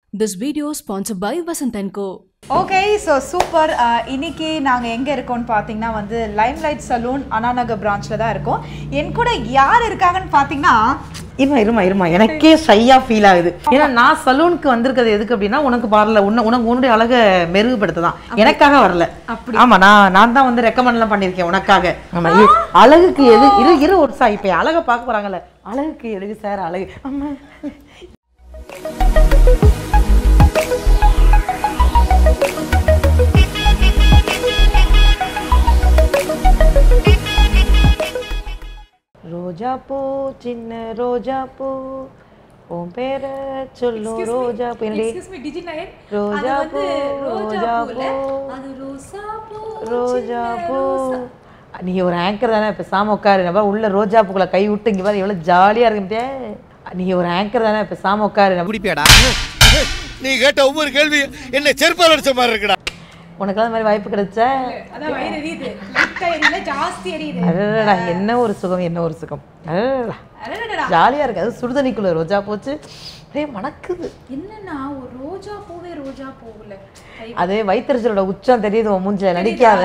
This video is sponsored by Vasant & Co. Okay so super இன்னைக்கு நாங்கள் எங்கே இருக்கோம்னு பார்த்தீங்கன்னா வந்து லைம் லைட் சலூன் அண்ணாநகர் பிரான்ச்சில் தான் இருக்கோம் என் கூட யார் இருக்காங்கன்னு பார்த்தீங்கன்னா இருமா இருமா இருமா எனக்கே ஷையா ஃபீல் ஆகுது ஏன்னா நான் சலூனுக்கு வந்திருக்கிறது எதுக்கு அப்படின்னா உனக்கு பார்ல உன்ன உனக்கு உன்னுடைய அழகை மெருகுபடுத்த தான் எனக்காக வரல ஆமா நான் நான் தான் வந்து ரெக்கமெண்ட்லாம் பண்ணியிருக்கேன் உனக்காக ஆமா இ- அழகுக்கு எது இரு இரு ஒரு சா இப்போ அழகை பார்க்க போறாங்கல்ல அழகுக்கு எதுக்கு சார் அழகு அம்மா ரோஜா பூ சின்ன ரோஜா பூ உன் பேர சொல்லும் ரோஜா பூ என்னடி ரோஜா பூ ரோஜா பூ ரோஜா பூ நீ ஒரு ஆங்கர் தானே பேசாம உட்காரு நம்ம உள்ள ரோஜா பூக்குள்ள கை விட்டு இங்க பாரு எவ்வளவு ஜாலியா இருக்கு பாத்தியா? நீ ஒரு ஆங்கர் தானே பேசாம உட்காரு நம்ம குடிப்பியாடா நீ கேட்ட ஒவ்வொரு கேள்வி என்ன செருப்பால் அடிச்ச மாதிரி இருக்குடா உனக்கு அந்த மாதிரி வாய்ப்பு கிடைச்சா அதான் வயிறு எரியுது லைட்டாக எரியல ஜாஸ்தி எரியுது அடடடா என்ன ஒரு சுகம் என்ன ஒரு சுகம் அடடடா அடடடடா. ஜாலியா இருக்கு அது சுடுதண்ணிக்குள்ள ரோஜா போச்சு அப்படியே மணக்குது என்னன்னா ஒரு ரோஜா பூவே ரோஜா பூவில் அது வைத்தறிச்சலோட உச்சம் தெரியுது உன் மூஞ்ச நடிக்காத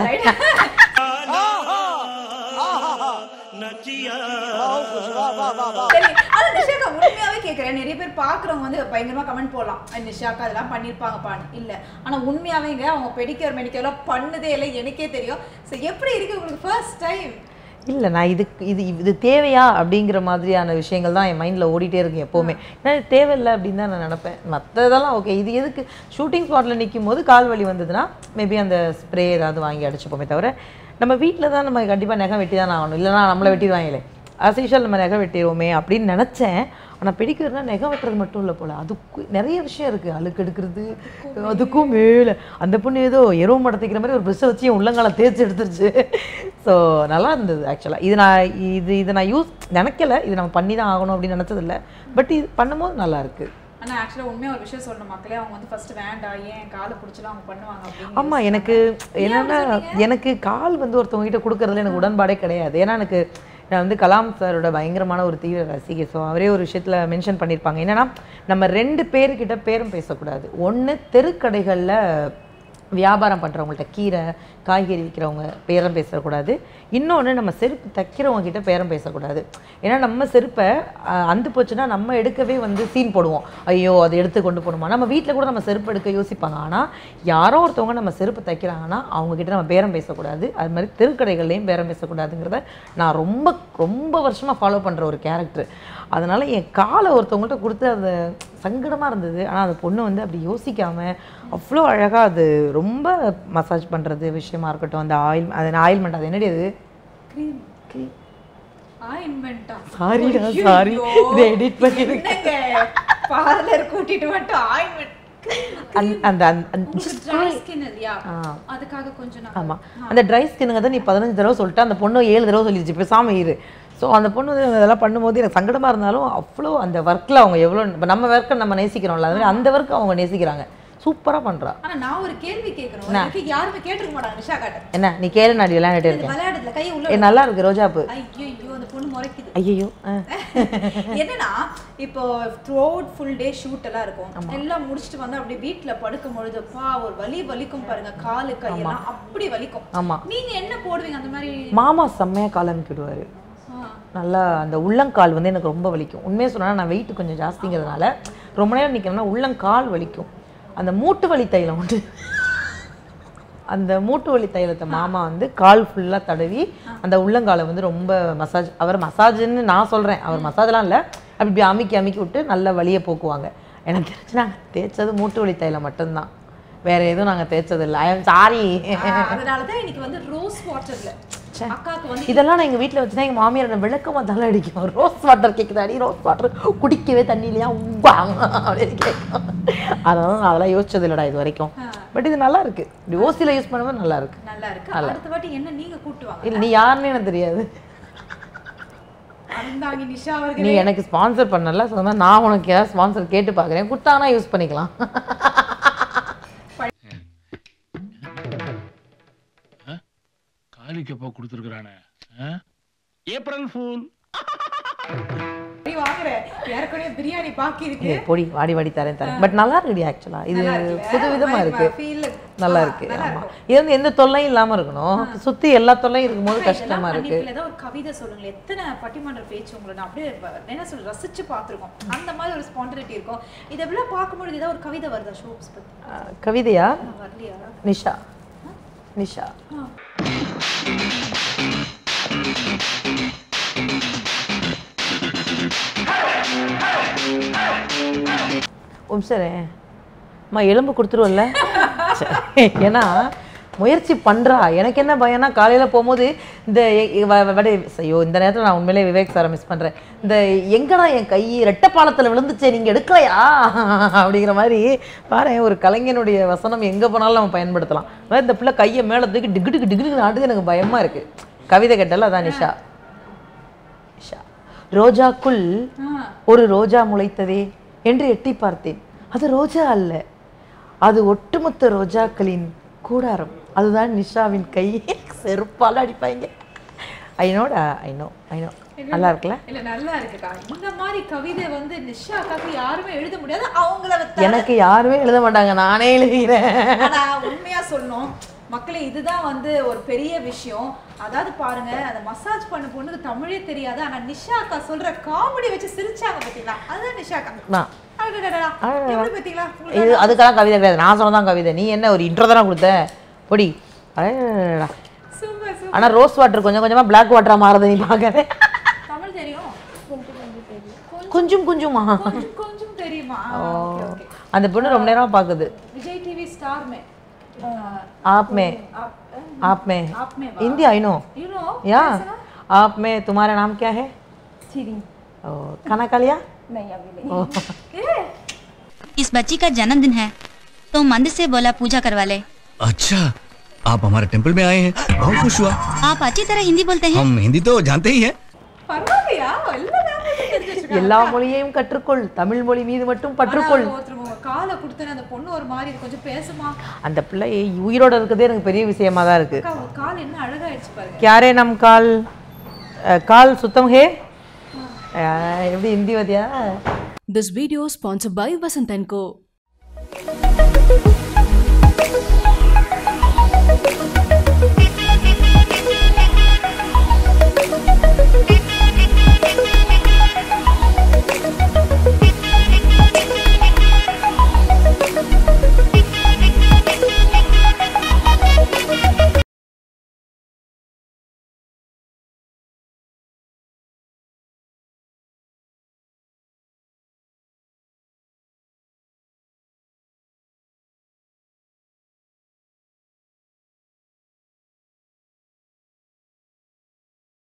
சரி, அது நிஷாக்கா உண்மையாவே கேக்குறேன் நிறைய பேர் பாக்குறவங்க வந்து பயங்கரமா கமெண்ட் போடலாம் "அஹ் நிஷாக்கா அதெல்லாம் பண்ணிருப்பாங்கப்பான்னு இல்ல ஆனா உண்மையாவேங்க அவங்க பெடிக்கர் மெடிக்கர்லாம் பண்ணதே இல்லை எனக்கே தெரியும் சோ எப்படி இருக்கு உங்களுக்கு ஃபர்ஸ்ட் டைம் இல்லை நான் இதுக்கு இது இது தேவையா அப்படிங்கிற மாதிரியான விஷயங்கள் தான் என் மைண்டில் ஓடிட்டே இருக்கு எப்போவுமே ஏன்னா இது தேவையில்லை அப்படின்னு தான் நான் நினப்பேன் மற்றதெல்லாம் ஓகே இது எதுக்கு ஷூட்டிங் ஸ்பாட்டில் நிற்கும் போது கால் வலி வந்ததுன்னா மேபி அந்த ஸ்ப்ரே ஏதாவது வாங்கி அடிச்சுப்போமே தவிர நம்ம வீட்டில் தான் நம்ம கண்டிப்பாக நகை வெட்டி தான் ஆகணும் இல்லைனா நம்மளை வெட்டிடுவாங்களே as usual நம்ம நகை வெட்டிடுவோமே அப்படின்னு நினச்சேன் ஆனால் பெடிக்கிறதுனா நகை வெட்டுறது மட்டும் இல்லை போல் அதுக்கு நிறைய விஷயம் இருக்குது அழுக்கு எடுக்கிறது அதுக்கும் மேலே அந்த பொண்ணு ஏதோ எருவு மடத்திக்கிற மாதிரி ஒரு ப்ரெஷ்ஷை வச்சு என் உள்ளங்கால தேய்ச்சி எடுத்துருச்சு ஸோ நல்லா இருந்தது ஆக்சுவலாக இது நான் இது இது நான் யூஸ் நினைக்கல இது நம்ம பண்ணி தான் ஆகணும் அப்படின்னு நினச்சதில்ல பட் இது பண்ணும்போது நல்லா இருக்கு ஆனா ஆக்சுவலா உண்மையா ஒரு விஷயம் சொல்லணும் மக்களே அவங்க வந்து ஃபர்ஸ்ட் வேண்டாம் ஏன் காலை பிடிச்சலாம் அவங்க பண்ணுவாங்க அப்படின்னு ஆமா எனக்கு என்னன்னா எனக்கு கால் வந்து ஒருத்தவங்க கிட்ட கொடுக்கறதுல எனக்கு உடன்பாடே கிடையாது ஏன்னா எனக்கு நான் வந்து கலாம் சாரோட பயங்கரமான ஒரு தீவிர ரசிகை ஸோ அவரே ஒரு விஷயத்துல மென்ஷன் பண்ணியிருப்பாங்க என்னன்னா நம்ம ரெண்டு பேர்கிட்ட பேரும் பேசக்கூடாது ஒன்று தெருக்கடைகளில் வியாபாரம் பண்ணுறவங்கள்ட்ட கீரை காய்கறி விற்கிறவங்க பேரம் பேசக்கூடாது இன்னொன்று நம்ம செருப்பு தைக்கிறவங்க கிட்ட பேரம் பேசக்கூடாது ஏன்னா நம்ம செருப்பை அஹ், அந்து போச்சுன்னா நம்ம எடுக்கவே வந்து சீன் போடுவோம் ஐயோ அதை எடுத்து கொண்டு போகணுமா நம்ம வீட்டில் கூட நம்ம செருப்பு எடுக்க யோசிப்பாங்க ஆனால் யாரோ ஒருத்தவங்க நம்ம செருப்பு தைக்கிறாங்கன்னா அவங்க கிட்ட நம்ம பேரம் பேசக்கூடாது அது மாதிரி தெருக்கடைகள்லையும் பேரம் பேசக்கூடாதுங்கிறத நான் ரொம்ப ரொம்ப வருஷமாக ஃபாலோ பண்ணுற ஒரு கேரக்டர் அதனால் என் காலை ஒருத்தவங்கள்ட்ட கொடுத்து அது சங்கடமாக இருந்தது ஆனால் அந்த பொண்ணு வந்து அப்படி யோசிக்காமல் அவ்வளோ அழகாக அது ரொம்ப மசாஜ் பண்ணுறது விஷயமா இருக்கட்டும் அந்த ஆயில் அது ஆயில்மெண்ட் அது என்னடி அது ஆயின்மெண்டா சாரிடா சாரி இதை எடிட் பண்ணி பார்லர் கூட்டிட்டு மட்டும் ஆயின்மெண்ட் அந்த அந்த அந்த உங்களுக்கு ட்ரை ஸ்கின் இல்லையா ஆ. அதுக்காக கொஞ்சம் நான் ஆமாம் அந்த ட்ரை ஸ்கின்னுங்க தான் நீ பதினஞ்சு தடவை சொல்லிட்டு அந்த பொண்ணு ஏழு தடவை சொல்லிடுச்சு பேசாம இரு ஸோ அந்த பொண்ணு வந்து இதெல்லாம் பண்ணும்போது எனக்கு சங்கடமாக இருந்தாலும் அவ்வளோ அந்த ஒர்க்கில் அவங்க எவ்வளோ இப்போ நம்ம ஒர்க்கை நம்ம நேசிக்கிறோம்ல அது மாதிரி அந்த ஒர்க்கை அவங்க நேசிக்கிறாங்க சூப்பராக பண்ணுறா ஆனா நான் ஒரு கேள்வி கேட்கணும் எனக்கு யாருமே கேட்டிருக்க மாட்டாங்க நிஷா காட்ட என்ன நீ கேளு நான் விளையாண்டுட்டு இருக்கேன் விளையாடுறதுல கையை உள்ள ஏ நல்லா இருக்கு ரோஜாப்பு ஐயோ ஐயோ அந்த பொண்ணு முறைக்குது ஐயோ என்னன்னா இப்போ throughout full day shoot எல்லாம் இருக்கும் எல்லாம் முடிச்சுட்டு வந்து அப்படியே வீட்ல படுக்கும் பொழுது பா ஒரு வலி வலிக்கும் பாருங்க காலு கையெல்லாம் அப்படி வலிக்கும் ஆமா. நீங்க என்ன போடுவீங்க அந்த மாதிரி மாமா செம்மையாக கால் அமுக்கிடுவார் ஆ. நல்லா அந்த உள்ளங்கால் வந்து எனக்கு ரொம்ப வலிக்கும் உண்மையை சொன்னால் நான் வெயிட் கொஞ்சம் ஜாஸ்திங்கிறதுனால ரொம்ப நேரம் நிற்கிறேன்னா உள்ளங்கால் வலிக்கும் அந்த மூட்டு வலி தைலம் உண்டு அந்த மூட்டு வலி தைலத்தை மாமா வந்து கால் ஃபுல்லாக தடவி அந்த உள்ளங்காலை வந்து ரொம்ப மசாஜ் அவர் மசாஜ்னு நான் சொல்கிறேன் அவர் மசாஜ்லாம் இல்லை அப்படி இப்படி அமுக்கி அமுக்கி விட்டு நல்ல வலியை போக்குவாங்க எனக்கு தெரிஞ்சு நாங்கள் தேய்ச்சது மூட்டு வலி தைலம் மட்டும்தான் வேற எதுவும் நாங்கள் தேய்ச்சது இல்லை ஐ எம் சாரி ஆ, அதனாலதான் இன்னைக்கு வந்து ரோஸ் வாட்டர்ல அக்காக்கு வந்து இதெல்லாம் நான் எங்கள் வீட்டில் வச்சுனா எங்கள் மாமியார் என்ன விளக்கமாக தலை அடிக்கும் ரோஸ் வாட்டர் கேட்குதாடி ரோஸ் வாட்டர் குடிக்கவே தண்ணி இல்லையா உப்பா அப்படின்னு கேட்கும் அதனால நான் அதெல்லாம் யோசிச்சது இல்லைடா இது வரைக்கும் பட் இது நல்லா இருக்கு இப்படி ஓசியில் யூஸ் பண்ணும்போது நல்லா இருக்கு நல்லா இருக்கு அடுத்த வாட்டி என்ன நீங்க கூட்டுவாங்க இல்லை நீ யாருன்னு எனக்கு தெரியாது அந்தாங்கி நிஷா நீ அவர்களே எனக்கு ஸ்பான்சர் பண்ணல ஸோ மாதிரி நான் உனக்கு ஏதாவது ஸ்பான்சர் கேட்டு பார்க்குறேன் கொடுத்தாங்கன்னா யூஸ் பண்ணிக்கலாம் காலிக்கப்பா கொடுத்துருக்குறானே ஏப்ரல் ஃபூல் வாங்குறேன் ஏற்கனவே பிரியாணி பாக்கி இருக்கு ஏய், பொடி வாடி வாடி தரேன் தரேன் பட் நல்லா இருக்குடி ஆக்சுவலா இது நல்லா இருக்குல்ல? புது விதமா ஒரு இருக்கு feel. நல்லா ஆ, இருக்கு நல்லா ஆமா இருக்கும். இது வந்து எந்த தொல்லையும் இல்லாம இருக்கணும் சுத்தி எல்லா தொல்லையும் இருக்கும்போது கஷ்டமா இருக்கு பண்ணிருக்கல, ஏதோ ஒரு கவிதை சொல்லுங்களேன் எத்தனை பட்டிமன்ற பேச்சு உங்களை நான் அப்படியே வ- என்ன சொல்ல ரசிச்சு பார்த்திருக்கோம் அந்த மாதிரி ஒரு ஸ்பான்டினிட்டி இருக்கும் இதெல்லாம் பார்க்கும்பொழுது ஏதாவது ஒரு கவிதை வருதா ஷோப்ஸ் பத்தி அஹ், கவிதையா ஆ, வரலையா நிஷா நிஷா உம்சரே அம்மா எலும்பு கொடுத்துருவல்ல சரி, ஏன்னா முயற்சி பண்றா எனக்கு என்ன பயம்னா காலையில போகும்போது இந்த எ- எ- வ- வ- வட- ஐயோ இந்த நேரத்துல நான் உண்மையிலே விவேக் சாரை மிஸ் பண்றேன் இந்த எங்கடா என் கை ரெட்டப்பாலத்துல விழுந்துச்சே நீங்க எடுக்கலையா அப்படிங்கிற மாதிரி பாரு ஒரு கலைஞனுடைய வசனம் எங்க போனாலும் நம்ம பயன்படுத்தலாம் அதாவது இந்த பிள்ளை கையை மேல தூக்கி டிக்கு டிக்கு டிக்கு ஆடுது எனக்கு பயமா இருக்கு கவிதை கேட்டால அதான் நிஷா நிஷா ரோஜாக்குள் ஒரு ரோஜா முளைத்ததே என்று எட்டி பார்த்தேன் அது ரோஜா அல்ல அது ஒட்டுமொத்த ரோஜாக்களின் கூடாரம் அதுதான் நிஷாவின் கை செருப்பால அடிப்பாங்க ஐநோடா ஐநோ ஐநோ நல்லா இருக்குல்ல இல்ல நல்லா இருக்குக்கா இந்த மாதிரி கவிதை வந்து நிஷாக்காக்கு யாருமே எழுத முடியாது அவங்கள தவிர- எனக்கு யாருமே எழுத மாட்டாங்க நானே எழுதுகிறேன் ஆனா உண்மையா சொல்லணும் மக்களே இதுதான் வந்து ஒரு பெரிய விஷயம் அதாவது பாருங்க அந்த மசாஜ் பண்ண பொண்ணுக்கு தமிழே தெரியாது ஆனா நிஷா அக்கா சொல்ற காமெடி வச்சு சிரிச்சாங்க பாத்தீங்களா அதுதான் நிஷா அக்கா நான் அடடடடா. அடடடா. எப்படி பாத்தீங்களா உங்களுக்கு இது அதுக்கெல்லாம் கவிதை கிடையாது நான் சொன்னதான் கவிதை நீ என்ன ஒரு இன்ட்ரோ தானே கொடுத்த பொடி அடடடடா. சூப்பர் சூப்பர் ஆனா ரோஸ் வாட்டர் கொஞ்சம் கொஞ்சமா பிளாக் வாட்டரா மாறுது நீ பார்க்கற தமிழ் தெரியும் கொஞ்சம் கொஞ்சமா கொஞ்சம் கொஞ்சம் தெரியுமா ஓகே ஓகே அந்த பொண்ணு ரொம்ப நேரமா பாக்குது விஜய் டிவி ஸ்டார் மே आप में आप में आप में Hindi I know you know या आप में तुम्हारा नाम क्या है ओ, खाना खा लिया ओ, इस बच्ची का जन्मदिन है तो मंदिर से बोला पूजा करवा ले अच्छा आप हमारे टेंपल में आए हैं बहुत खुश हुआ आप अच्छी तरह हिंदी बोलते हैं हम हिंदी तो जानते ही हैं பரவாயில்லையா எல்லா லாங்குவேஜும் தெரிஞ்சு வச்சிருக்காங்க. எல்லா மொழியையும் கற்றுக்கொள் தமிழ் மொழி மீது மட்டும் ஆனா பற்றுக்கொள் ஒருத்தர் உங்க காலை கொடுத்தேன் அந்த பொண்ணு ஒரு மாதிரி இது கொஞ்சம் பேசுமா அந்த பிள்ளை உயிரோட இருக்கிறதே எனக்கு பெரிய விஷயமா தான் இருக்கு அக்கா உங்க கால் என்ன அழகாயிடுச்சு பாருங்க क्यारे நம் கால் அஹ், கால் சுத்தம் ஹே அஹ், எப்படி Hindi வதியா This video sponsored by Vasant & Co.